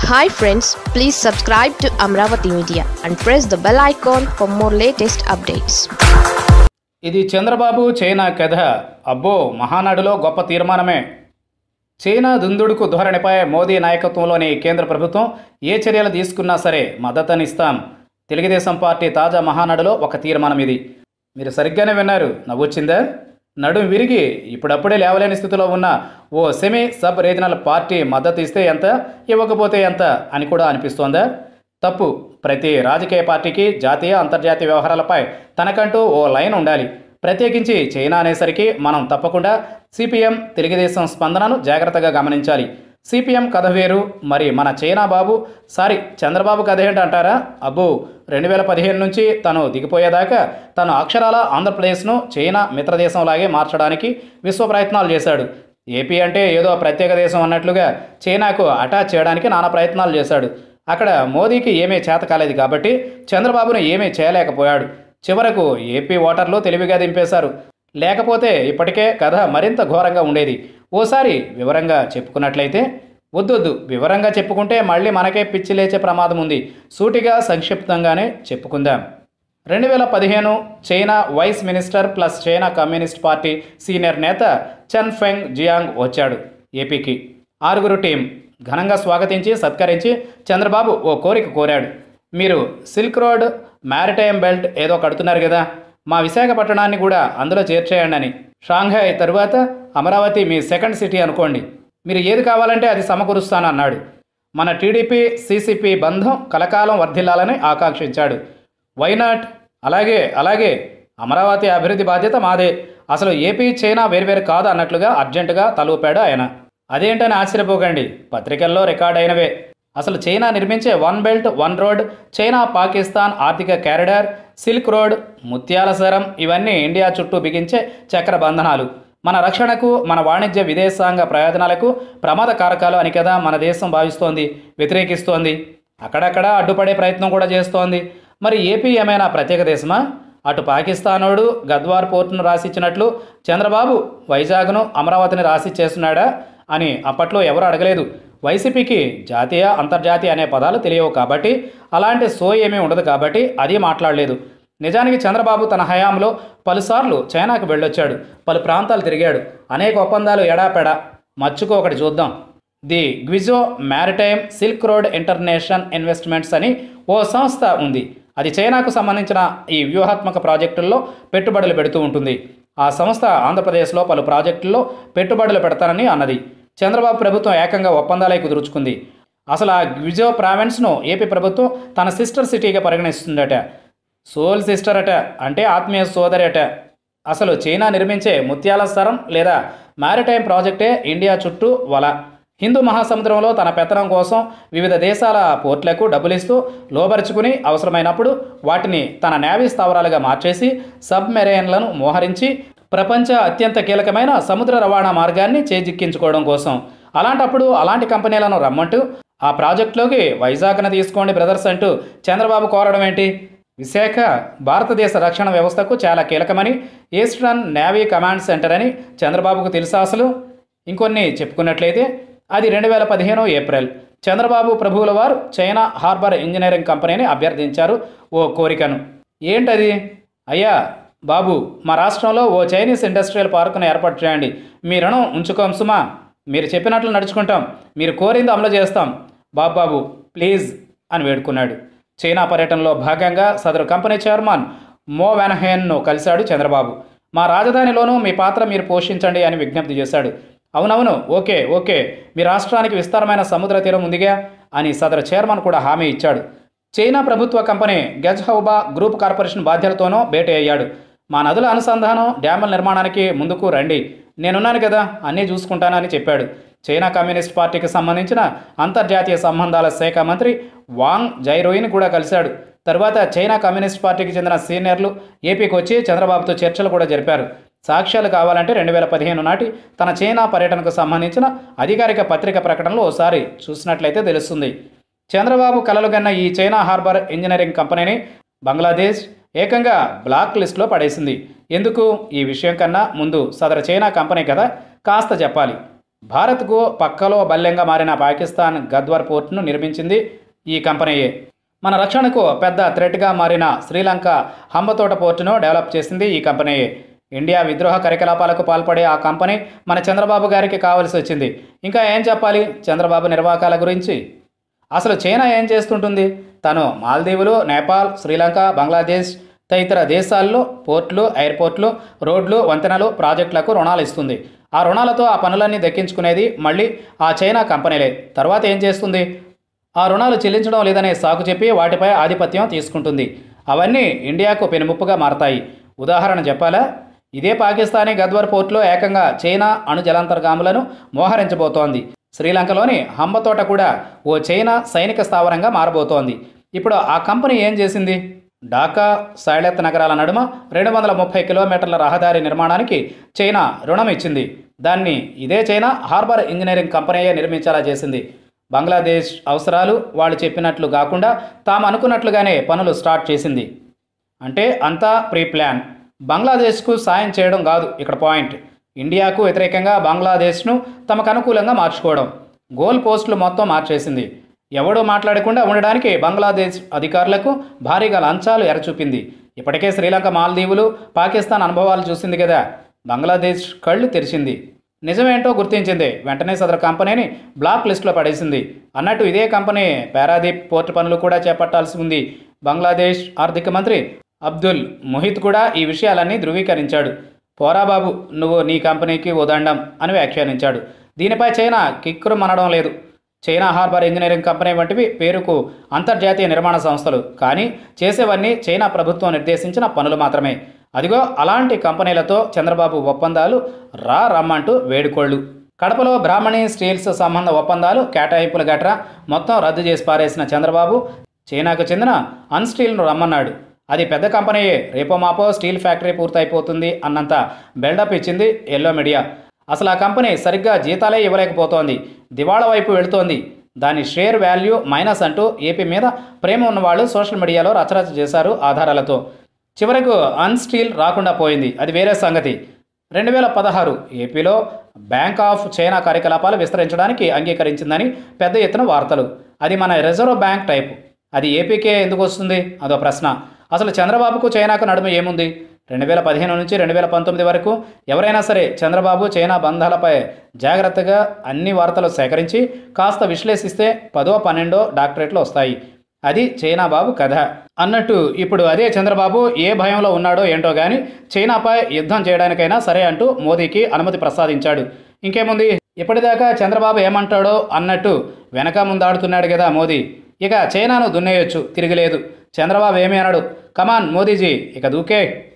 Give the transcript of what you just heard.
hi friends please subscribe to Amaravati media and press the bell icon for more latest updates ఇది Chandrababu China కథ అబ్బో మహానాడులో గొప్ప తీర్మానమే China దుందుడుకు ధోరణిపై Modi నాయకత్వంలోని కేంద్ర ప్రభుత్వం ఏ చర్యలు తీసుకున్నా సరే మద్దతునిస్తాం తెలుగుదేశం పార్టీ తాజా మహానాడులో ఒక తీర్మానం ఇది మీరు సరిగ్గానే విన్నారు నవ్వొచ్చిందా నడుం విరిగి ఇప్పుడప్పుడే లేవలేని స్థితిలో ఉన్న ఓ సెమీ సబ్ రీజనల్ పార్టీ మద్దతు ఇస్తే ఎంత ఇవ్వకపోతే ఎంత అని కూడా అనిపిస్తోందా తప్పు ప్రతి రాజకీయ పార్టీకి జాతీయ అంతర్జాతీయ వ్యవహారాలపై తనకంటూ ఓ లైన్ ఉండాలి ప్రత్యేకించి చైనా అనేసరికి మనం తప్పకుండా సిపిఎం తెలుగుదేశం స్పందనను జాగ్రత్తగా గమనించాలి సిపిఎం కథ వేరు మరి మన చైనా బాబు సారీ చంద్రబాబు కథ ఏంటంటారా అబ్బో రెండు వేల పదిహేను నుంచి తను దిగిపోయేదాకా తను అక్షరాల ఆంధ్రప్రదేశ్ను చైనా మిత్రదేశంలాగే మార్చడానికి విశ్వ ప్రయత్నాలు చేశాడు ఏపీ అంటే ఏదో ప్రత్యేక దేశం అన్నట్లుగా చైనాకు అటాచ్ చేయడానికి నానా ప్రయత్నాలు చేశాడు అక్కడ మోదీకి ఏమీ చేత కాలేదు కాబట్టి చంద్రబాబును ఏమీ చేయలేకపోయాడు చివరకు ఏపీ ఓటర్లు తెలివిగా దింపేశారు లేకపోతే ఇప్పటికే కథ మరింత ఘోరంగా ఉండేది ఓసారి వివరంగా చెప్పుకున్నట్లయితే వద్దొద్దు వివరంగా చెప్పుకుంటే మళ్ళీ మనకే పిచ్చి లేచే ప్రమాదం ఉంది సూటిగా సంక్షిప్తంగానే చెప్పుకుందాం రెండు వేల పదిహేను China vice minister plus China communist party senior నేత చెన్ ఫెంగ్ జియాంగ్ వచ్చాడు ఏపీకి ఆరుగురు టీం ఘనంగా స్వాగతించి సత్కరించి చంద్రబాబు ఓ కోరిక కోరాడు మీరు సిల్క్ రోడ్ మ్యారిటైమ్ బెల్ట్ ఏదో కడుతున్నారు కదా మా విశాఖపట్టణాన్ని కూడా అందులో చేర్చేయండి అని షాంఘాయ్ తరువాత అమరావతి మీ సెకండ్ సిటీ అనుకోండి మీరు ఏది కావాలంటే అది సమకూరుస్తాను అన్నాడు మన టీడీపీ సీసీపీ బంధం కలకాలం వర్ధిల్లాలని ఆకాంక్షించాడు వైనాట్ అలాగే అలాగే అమరావతి అభివృద్ధి బాధ్యత మాదే అసలు ఏపీ చైనా వేర్వేరు కాదు అన్నట్లుగా అర్జెంటుగా తలూపాడు ఆయన అదేంటని ఆశ్చర్యపోకండి పత్రికల్లో రికార్డ్ అయినవే అసలు చైనా నిర్మించే one belt one road China Pakistan ఆర్థిక క్యారిడార్ సిల్క్ రోడ్ ముత్యాల సరం ఇవన్నీ ఇండియా చుట్టూ బిగించే చక్ర బంధనాలు మన రక్షణకు మన వాణిజ్య విదేశాంగ ప్రయోజనాలకు ప్రమాద కారకాలు అని కదా మన దేశం భావిస్తోంది వ్యతిరేకిస్తోంది అక్కడక్కడ అడ్డుపడే ప్రయత్నం కూడా చేస్తోంది మరి ఏపీ ఏమైనా ప్రత్యేక దేశమా అటు పాకిస్తానోడు గద్వార్ పోర్టును రాసిచ్చినట్లు చంద్రబాబు వైజాగ్ను అమరావతిని రాసి చేస్తున్నాడా అని అప్పట్లో ఎవరు అడగలేదు వైసీపీకి జాతీయ అంతర్జాతీయ అనే పదాలు తెలియవు కాబట్టి అలాంటి సో ఏమీ ఉండదు కాబట్టి అది మాట్లాడలేదు నిజానికి చంద్రబాబు తన హయాంలో పలుసార్లు చైనాకు వెళ్ళొచ్చాడు పలు ప్రాంతాలు తిరిగాడు అనేక ఒప్పందాలు ఎడాపెడా మచ్చుకో ఒకటి చూద్దాం the Guizhou maritime silk road international investments అని ఓ సంస్థ ఉంది అది చైనాకు సంబంధించిన ఈ వ్యూహాత్మక ప్రాజెక్టుల్లో పెట్టుబడులు పెడుతూ ఉంటుంది ఆ సంస్థ ఆంధ్రప్రదేశ్లో పలు ప్రాజెక్టుల్లో పెట్టుబడులు పెడతానని అన్నది చంద్రబాబు ప్రభుత్వం ఏకంగా ఒప్పందాలే కుదుర్చుకుంది అసలు ఆ గ్విజో ప్రావిన్స్ను ఏపీ ప్రభుత్వం తన సిస్టర్ సిటీగా పరిగణిస్తుందట సోల్ సిస్టర్ అట అంటే ఆత్మీయ సోదరి అట అసలు చైనా నిర్మించే ముత్యాల సరం లేదా మ్యారిటైమ్ ప్రాజెక్టే ఇండియా చుట్టూ వల హిందూ మహాసముద్రంలో తన పెత్తనం కోసం వివిధ దేశాల పోర్ట్లకు డబ్బులిస్తూ లోబరుచుకుని అవసరమైనప్పుడు వాటిని తన నేవీ స్థావరాలుగా మార్చేసి సబ్మెరైన్లను మోహరించి ప్రపంచ అత్యంత కీలకమైన సముద్ర రవాణా మార్గాన్ని చేజిక్కించుకోవడం కోసం అలాంటప్పుడు అలాంటి కంపెనీలను రమ్మంటూ ఆ ప్రాజెక్టులోకి వైజాగ్ను తీసుకోండి బ్రదర్స్ అంటూ చంద్రబాబు కోరడం ఏంటి విశాఖ భారతదేశ రక్షణ వ్యవస్థకు చాలా కీలకమని ఈస్టర్న్ నేవీ కమాండ్ సెంటర్ అని చంద్రబాబుకు తెలుసా అసలు ఇంకొన్ని చెప్పుకున్నట్లయితే అది రెండు వేల పదిహేను ఏప్రిల్ చంద్రబాబు ప్రభువుల వారు చైనా హార్బర్ ఇంజనీరింగ్ కంపెనీని అభ్యర్థించారు ఓ కోరికను ఏంటది అయ్యా బాబు మా రాష్ట్రంలో ఓ చైనీస్ ఇండస్ట్రియల్ పార్కును ఏర్పాటు చేయండి మీ రుణం ఉంచుకోం సుమా మీరు చెప్పినట్లు నడుచుకుంటాం మీరు కోరింది అమలు చేస్తాం బాబు బాబు ప్లీజ్ అని వేడుకున్నాడు చైనా పర్యటనలో భాగంగా సదరు కంపెనీ చైర్మన్ మో వెనహేన్ను కలిశాడు చంద్రబాబు మా రాజధానిలోనూ మీ పాత్ర మీరు పోషించండి అని విజ్ఞప్తి చేశాడు అవునవును ఓకే ఓకే మీ రాష్ట్రానికి విస్తారమైన సముద్ర తీరం ఉందిగా అని సదరు చైర్మన్ కూడా హామీ ఇచ్చాడు చైనా ప్రభుత్వ కంపెనీ గజ్హౌబా గ్రూప్ కార్పొరేషన్ బాధ్యతలతోనూ భేటీ అయ్యాడు మా నదుల అనుసంధానం డ్యాముల నిర్మాణానికి ముందుకు రండి నేనున్నాను కదా అన్నీ చూసుకుంటానని చెప్పాడు చైనా కమ్యూనిస్ట్ పార్టీకి సంబంధించిన అంతర్జాతీయ సంబంధాల శాఖ మంత్రి వాంగ్ జైరోయిని కూడా కలిశాడు తరువాత చైనా కమ్యూనిస్ట్ పార్టీకి చెందిన సీనియర్లు ఏపీకి వచ్చి చంద్రబాబుతో చర్చలు కూడా జరిపారు సాక్ష్యాలు కావాలంటే రెండు వేల పదిహేను నాటి తన చైనా పర్యటనకు సంబంధించిన అధికారిక పత్రిక ప్రకటనలో ఓసారి చూసినట్లయితే తెలుస్తుంది చంద్రబాబు కలలుగన్న ఈ చైనా హార్బర్ ఇంజనీరింగ్ కంపెనీని బంగ్లాదేశ్ ఏకంగా బ్లాక్ లిస్ట్లో పడేసింది ఎందుకు ఈ విషయం కన్నా ముందు సదరు చైనా కంపెనీ కదా కాస్త చెప్పాలి భారత్కు పక్కలో బల్లెంగా మారిన పాకిస్తాన్ గద్వార్ పోర్టును నిర్మించింది ఈ కంపెనీయే మన రక్షణకు పెద్ద థ్రెట్గా మారిన శ్రీలంక హంబతోట పోర్టును డెవలప్ చేసింది ఈ కంపెనీయే ఇండియా విద్రోహ కార్యకలాపాలకు పాల్పడే ఆ కంపెనీ మన చంద్రబాబు గారికి కావలసి వచ్చింది ఇంకా ఏం చెప్పాలి చంద్రబాబు నిర్వాహకాల గురించి అసలు చైనా ఏం చేస్తుంటుంది తను మాల్దీవులు నేపాల్ శ్రీలంక బంగ్లాదేశ్ తదితర దేశాల్లో పోర్టులు ఎయిర్పోర్ట్లు రోడ్లు వంతెనలు ప్రాజెక్టులకు రుణాలు ఇస్తుంది ఆ రుణాలతో ఆ పనులన్నీ దక్కించుకునేది మళ్ళీ ఆ చైనా కంపెనీలే తర్వాత ఏం చేస్తుంది ఆ రుణాలు చెల్లించడం లేదనే సాకు చెప్పి వాటిపై ఆధిపత్యం తీసుకుంటుంది అవన్నీ ఇండియాకు పెనుముప్పుగా మారతాయి ఉదాహరణ చెప్పాలా ఇదే పాకిస్తానీ గద్వార్ పోర్టులో ఏకంగా చైనా అణు జలాంతర్గాములను మోహరించబోతోంది శ్రీలంకలోని హంబతోట కూడా ఓ చైనా సైనిక స్థావరంగా మారబోతోంది ఇప్పుడు ఆ కంపెనీ ఏం చేసింది ఢాకా సైలత్ నగరాల నడుమ రెండు వందల ముప్పై కిలోమీటర్ల రహదారి నిర్మాణానికి చైనా రుణం ఇచ్చింది దాన్ని ఇదే చైనా హార్బర్ ఇంజనీరింగ్ కంపెనీయే నిర్మించేలా చేసింది బంగ్లాదేశ్ అవసరాలు వాళ్ళు చెప్పినట్లు కాకుండా తాము అనుకున్నట్లుగానే పనులు స్టార్ట్ చేసింది అంటే అంతా ప్రీ ప్లాన్ బంగ్లాదేశ్కు సాయం చేయడం కాదు ఇక్కడ పాయింట్ ఇండియాకు వ్యతిరేకంగా బంగ్లాదేశ్ను తమకు అనుకూలంగా మార్చుకోవడం గోల్ పోస్టులు మొత్తం మార్చేసింది ఎవడూ మాట్లాడకుండా ఉండడానికి బంగ్లాదేశ్ అధికారులకు భారీగా లంచాలు ఎరచూపింది ఇప్పటికే శ్రీలంక మాల్దీవులు పాకిస్తాన్ అనుభవాలు చూసింది కదా బంగ్లాదేశ్ కళ్ళు తెరిచింది నిజమేంటో గుర్తించింది వెంటనే సదరు కంపెనీని బ్లాక్ లిస్టులో పడేసింది అన్నట్టు ఇదే కంపెనీ పారాదీప్ పోర్టు పనులు కూడా చేపట్టాల్సి ఉంది బంగ్లాదేశ్ ఆర్థిక మంత్రి అబ్దుల్ మొహిత్ కూడా ఈ విషయాలన్నీ ధృవీకరించాడు పోరా బాబు నువ్వు నీ కంపెనీకి ఉదండం అని వ్యాఖ్యానించాడు దీనిపై చైనా కిక్కురు మనడం లేదు చైనా హార్బర్ ఇంజనీరింగ్ కంపెనీ వంటివి పేరుకు అంతర్జాతీయ నిర్మాణ సంస్థలు కానీ చేసేవన్నీ చైనా ప్రభుత్వం నిర్దేశించిన పనులు మాత్రమే అదిగో అలాంటి కంపెనీలతో చంద్రబాబు ఒప్పందాలు రా రమ్మంటూ వేడుకోళ్ళు కడపలో బ్రాహ్మణి స్టీల్స్ సంబంధ ఒప్పందాలు కేటాయింపులు గట్రా మొత్తం రద్దు చేసి పారేసిన చంద్రబాబు చైనాకు చెందిన అన్స్టీల్ను రమ్మన్నాడు అది పెద్ద కంపెనీయే రేపో మాపో స్టీల్ ఫ్యాక్టరీ పూర్తయిపోతుంది అన్నంత బిల్డప్ ఇచ్చింది ఎల్లో మీడియా అసలు ఆ కంపెనీ సరిగ్గా జీతాలే ఇవ్వలేకపోతోంది దివాళా వైపు వెళుతోంది దాని షేర్ వాల్యూ మైనస్ అంటూ ఏపీ మీద ప్రేమ ఉన్నవాళ్ళు సోషల్ మీడియాలో రచరచ చేశారు ఆధారాలతో చివరకు అన్స్టీల్ రాకుండా పోయింది అది వేరే సంగతి రెండు వేల పదహారు ఏపీలో బ్యాంక్ ఆఫ్ చైనా కార్యకలాపాలు విస్తరించడానికి అంగీకరించిందని పెద్ద ఎత్తున వార్తలు అది మన రిజర్వ్ బ్యాంక్ టైపు అది ఏపీకే ఎందుకు వస్తుంది అదో ప్రశ్న అసలు చంద్రబాబుకు చైనాకు నడుమ ఏముంది రెండు వేల పదిహేను నుంచి రెండు వేల పంతొమ్మిది వరకు ఎవరైనా సరే చంద్రబాబు చైనా బంధాలపై జాగ్రత్తగా అన్ని వార్తలు సేకరించి కాస్త విశ్లేషిస్తే పదో పన్నెండో డాక్టరేట్లు వస్తాయి అది చైనా బాబు కథ అన్నట్టు ఇప్పుడు అదే చంద్రబాబు ఏ భయంలో ఉన్నాడో ఏంటో కానీ చైనాపై యుద్ధం చేయడానికైనా సరే అంటూ మోదీకి అనుమతి ప్రసాదించాడు ఇంకేముంది ఇప్పటిదాకా చంద్రబాబు ఏమంటాడో అన్నట్టు వెనక ముందాడుతున్నాడు కదా మోదీ ఇక చైనాను దున్నేయొచ్చు తిరిగిలేదు చంద్రబాబు ఏమీ అనడు కమాన్ మోదీజీ ఇక దూకే